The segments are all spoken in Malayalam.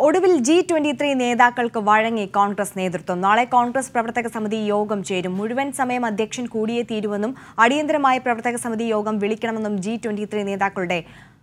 ഒടുവിൽ ജി ട്വന്റി ത്രീ നേതാക്കൾക്ക് വഴങ്ങി കോൺഗ്രസ് നേതൃത്വം നാളെ കോൺഗ്രസ് പ്രവർത്തക സമിതി യോഗം ചേരും മുഴുവൻ സമയം അധ്യക്ഷൻ കൂടിയേ തീരുമെന്നും അടിയന്തരമായ പ്രവർത്തക സമിതി യോഗം വിളിക്കണമെന്നും ജി ട്വന്റി ത്രീ നേതാക്കളുടെ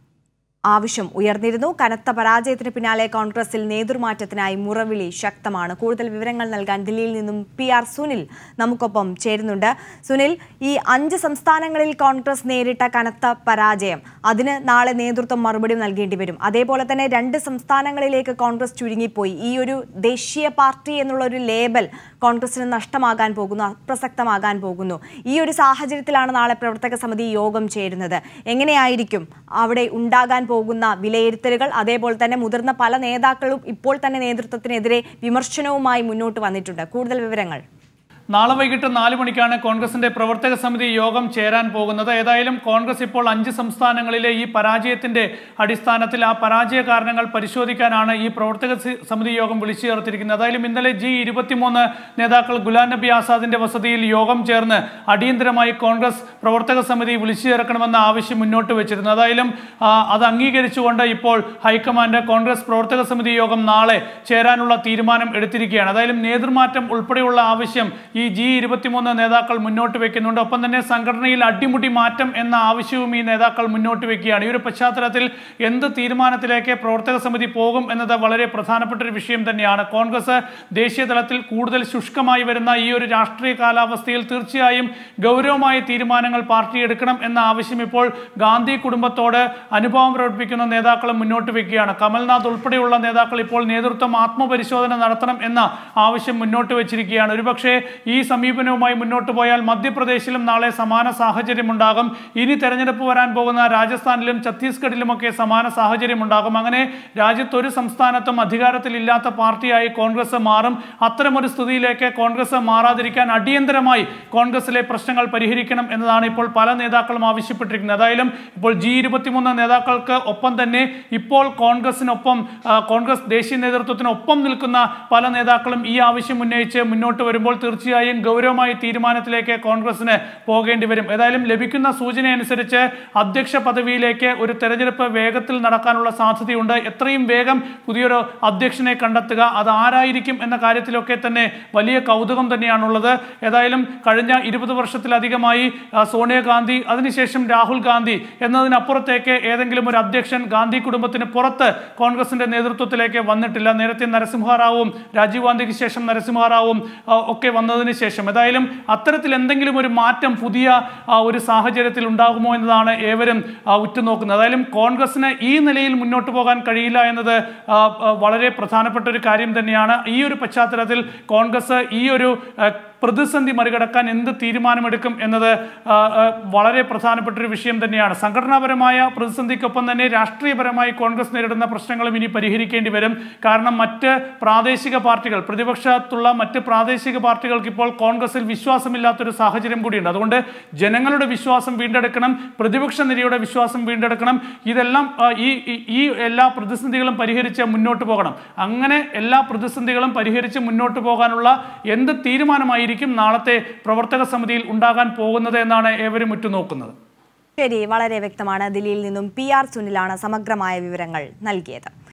ആവശ്യം ഉയർന്നിരുന്നു കനത്ത പരാജയത്തിന് പിന്നാലെ കോൺഗ്രസിൽ നേതൃമാറ്റത്തിനായി മുറവിളി ശക്തമാണ് കൂടുതൽ വിവരങ്ങൾ നൽകാൻ ദില്ലിയിൽ നിന്നും പി ആർ സുനിൽ നമുക്കൊപ്പം ചേരുന്നുണ്ട് സുനിൽ ഈ അഞ്ച് സംസ്ഥാനങ്ങളിൽ കോൺഗ്രസ് നേരിട്ട കനത്ത പരാജയം അതിന് നാളെ നേതൃത്വം മറുപടി നൽകേണ്ടി വരും അതേപോലെ തന്നെ രണ്ട് സംസ്ഥാനങ്ങളിലേക്ക് കോൺഗ്രസ് ചുരുങ്ങിപ്പോയി ഈ ഒരു ദേശീയ പാർട്ടി എന്നുള്ള ഒരു ലേബൽ കോൺഗ്രസിന് നഷ്ടമാകാൻ പോകുന്നു അപ്രസക്തമാകാൻ പോകുന്നു ഈ ഒരു സാഹചര്യത്തിലാണ് നാളെ പ്രവർത്തക സമിതി യോഗം ചേരുന്നത് എങ്ങനെയായിരിക്കും അവിടെ ഉണ്ടാകാൻ പോകുന്ന വിലയിരുത്തലുകൾ അതേപോലെ തന്നെ മുതിർന്ന പല നേതാക്കളും ഇപ്പോൾ തന്നെ നേതൃത്വത്തിനെതിരെ വിമർശനവുമായി മുന്നോട്ട് വന്നിട്ടുണ്ട് കൂടുതൽ വിവരങ്ങൾ നാളെ വൈകിട്ട് നാല് മണിക്കാണ് കോൺഗ്രസിന്റെ പ്രവർത്തക സമിതി യോഗം ചേരാൻ പോകുന്നത് ഏതായാലും കോൺഗ്രസ് ഇപ്പോൾ അഞ്ച് സംസ്ഥാനങ്ങളിലെ ഈ പരാജയത്തിന്റെ അടിസ്ഥാനത്തിൽ ആ പരാജയ കാരണങ്ങൾ പരിശോധിക്കാനാണ് ഈ പ്രവർത്തക സി- സമിതി യോഗം വിളിച്ചു ചേർത്തിരിക്കുന്നത് ഏതായാലും ഇന്നലെ ജി ഇരുപത്തിമൂന്ന് നേതാക്കൾ ഗുലാം നബി ആസാദിന്റെ വസതിയിൽ യോഗം ചേർന്ന് അടിയന്തരമായി കോൺഗ്രസ് പ്രവർത്തക സമിതി വിളിച്ചു ചേർക്കണമെന്ന ആവശ്യം മുന്നോട്ട് വെച്ചിരുന്നു ഏതായാലും ആ, അത് അംഗീകരിച്ചുകൊണ്ട് ഇപ്പോൾ ഹൈക്കമാൻഡ് കോൺഗ്രസ് പ്രവർത്തക സമിതി യോഗം നാളെ ചേരാനുള്ള തീരുമാനം എടുത്തിരിക്കുകയാണ് ഏതായാലും നേതൃമാറ്റം ഉൾപ്പെടെയുള്ള ആവശ്യം ഈ ജി ഇരുപത്തിമൂന്ന് നേതാക്കൾ മുന്നോട്ട് വെക്കുന്നുണ്ട് ഒപ്പം തന്നെ സംഘടനയിൽ അടിമുടി മാറ്റം എന്ന ആവശ്യവും ഈ നേതാക്കൾ മുന്നോട്ട് വെക്കുകയാണ് ഈ ഒരു പശ്ചാത്തലത്തിൽ എന്ത് തീരുമാനത്തിലേക്ക് പ്രവർത്തക സമിതി പോകും എന്നത് വളരെ പ്രധാനപ്പെട്ട ഒരു വിഷയം തന്നെയാണ് കോൺഗ്രസ് ദേശീയ തലത്തിൽ കൂടുതൽ ശുഷ്കമായി വരുന്ന ഈ ഒരു രാഷ്ട്രീയ കാലാവസ്ഥയിൽ തീർച്ചയായും ഗൗരവമായ തീരുമാനങ്ങൾ പാർട്ടി എടുക്കണം എന്ന ആവശ്യം ഇപ്പോൾ ഗാന്ധി കുടുംബത്തോട് അനുഭവം പ്രകടിപ്പിക്കുന്ന നേതാക്കളും മുന്നോട്ട് വെക്കുകയാണ് കമൽനാഥ് ഉൾപ്പെടെയുള്ള നേതാക്കൾ ഇപ്പോൾ നേതൃത്വം ആത്മപരിശോധന നടത്തണം എന്ന ആവശ്യം മുന്നോട്ട് വെച്ചിരിക്കുകയാണ് ഒരുപക്ഷെ ഈ സമീപനവുമായി മുന്നോട്ട് പോയാൽ മധ്യപ്രദേശിലും നാളെ സമാന സാഹചര്യം ഉണ്ടാകും ഇനി തെരഞ്ഞെടുപ്പ് വരാൻ പോകുന്ന രാജസ്ഥാനിലും ഛത്തീസ്ഗഡിലുമൊക്കെ സമാന സാഹചര്യം ഉണ്ടാകും അങ്ങനെ രാജ്യത്ത് ഒരു സംസ്ഥാനത്തും അധികാരത്തിലില്ലാത്ത പാർട്ടിയായി കോൺഗ്രസ് മാറും അത്തരമൊരു സ്ഥിതിയിലേക്ക് കോൺഗ്രസ് മാറാതിരിക്കാൻ അടിയന്തരമായി കോൺഗ്രസിലെ പ്രശ്നങ്ങൾ പരിഹരിക്കണം എന്നതാണ് ഇപ്പോൾ പല നേതാക്കളും ആവശ്യപ്പെട്ടിരിക്കുന്നത് ഏതായാലും ഇപ്പോൾ ജി ഇരുപത്തിമൂന്ന് നേതാക്കൾക്ക് ഒപ്പം തന്നെ ഇപ്പോൾ കോൺഗ്രസിനൊപ്പം ആ, കോൺഗ്രസ് ദേശീയ നേതൃത്വത്തിനൊപ്പം നിൽക്കുന്ന പല നേതാക്കളും ഈ ആവശ്യം ഉന്നയിച്ച് മുന്നോട്ട് വരുമ്പോൾ തീർച്ചയായും ഗൗരവമായ തീരുമാനത്തിലേക്ക് കോൺഗ്രസിന് പോകേണ്ടി വരും ഏതായാലും ലഭിക്കുന്ന സൂചന അനുസരിച്ച് അധ്യക്ഷ പദവിയിലേക്ക് ഒരു തെരഞ്ഞെടുപ്പ് വേഗത്തിൽ നടക്കാനുള്ള സാധ്യതയുണ്ട് എത്രയും വേഗം പുതിയൊരു അധ്യക്ഷനെ കണ്ടെത്തുക അത് ആരായിരിക്കും എന്ന കാര്യത്തിലൊക്കെ തന്നെ വലിയ കൗതുകം തന്നെയാണുള്ളത് ഏതായാലും കഴിഞ്ഞ ഇരുപത് വർഷത്തിലധികമായി ആ, സോണിയാഗാന്ധി അതിനുശേഷം രാഹുൽ ഗാന്ധി എന്നതിനപ്പുറത്തേക്ക് ഏതെങ്കിലും ഒരു അധ്യക്ഷൻ ഗാന്ധി കുടുംബത്തിന് പുറത്ത് കോൺഗ്രസിന്റെ നേതൃത്വത്തിലേക്ക് വന്നിട്ടില്ല നേരത്തെ നരസിംഹറാവുവും രാജീവ് ഗാന്ധിക്ക് ശേഷം നരസിംഹറാവുവും ആ, ഒക്കെ വന്നതിന് ശേഷം ഏതായാലും അത്തരത്തിൽ എന്തെങ്കിലും ഒരു മാറ്റം പുതിയ ആ, ഒരു സാഹചര്യത്തിൽ ഉണ്ടാകുമോ എന്നതാണ് ഏവരും ആ, ഉറ്റുനോക്കുന്നത് ഏതായാലും കോൺഗ്രസിന് ഈ നിലയിൽ മുന്നോട്ട് പോകാൻ കഴിയില്ല എന്നത് ആ, ആ, വളരെ പ്രധാനപ്പെട്ട ഒരു കാര്യം തന്നെയാണ് ഈ ഒരു പശ്ചാത്തലത്തിൽ കോൺഗ്രസ് ഈ ഒരു ആ, പ്രതിസന്ധി മറികടക്കാൻ എന്ത് തീരുമാനമെടുക്കും എന്നത് ആ, ആ, വളരെ പ്രധാനപ്പെട്ട ഒരു വിഷയം തന്നെയാണ് സംഘടനാപരമായ പ്രതിസന്ധിക്കൊപ്പം തന്നെ രാഷ്ട്രീയപരമായി കോൺഗ്രസ് നേരിടുന്ന പ്രശ്നങ്ങളും ഇനി പരിഹരിക്കേണ്ടി വരും കാരണം മറ്റ് പ്രാദേശിക പാർട്ടികൾ പ്രതിപക്ഷത്തുള്ള മറ്റ് പ്രാദേശിക പാർട്ടികൾക്ക് ഇപ്പോൾ കോൺഗ്രസിൽ വിശ്വാസമില്ലാത്തൊരു സാഹചര്യം കൂടിയുണ്ട് അതുകൊണ്ട് ജനങ്ങളുടെ വിശ്വാസം വീണ്ടെടുക്കണം പ്രതിപക്ഷ നിരയുടെ വിശ്വാസം വീണ്ടെടുക്കണം ഇതെല്ലാം ആ, ഈ ഈ- ഈ എല്ലാ പ്രതിസന്ധികളും പരിഹരിച്ച് മുന്നോട്ട് പോകണം അങ്ങനെ എല്ലാ പ്രതിസന്ധികളും പരിഹരിച്ച് മുന്നോട്ട് പോകാനുള്ള എന്ത് തീരുമാനമായിരിക്കും നാളത്തെ പ്രവർത്തക സമിതിയിൽ ഉണ്ടാകാൻ പോകുന്നത് എന്നാണ് ഏവരും ഉറ്റുനോക്കുന്നത് ശരി വളരെ വ്യക്തമാണ് ദില്ലിയിൽ നിന്നും പി ആർ സുനിലാണ് സമഗ്രമായ വിവരങ്ങൾ നൽകിയത്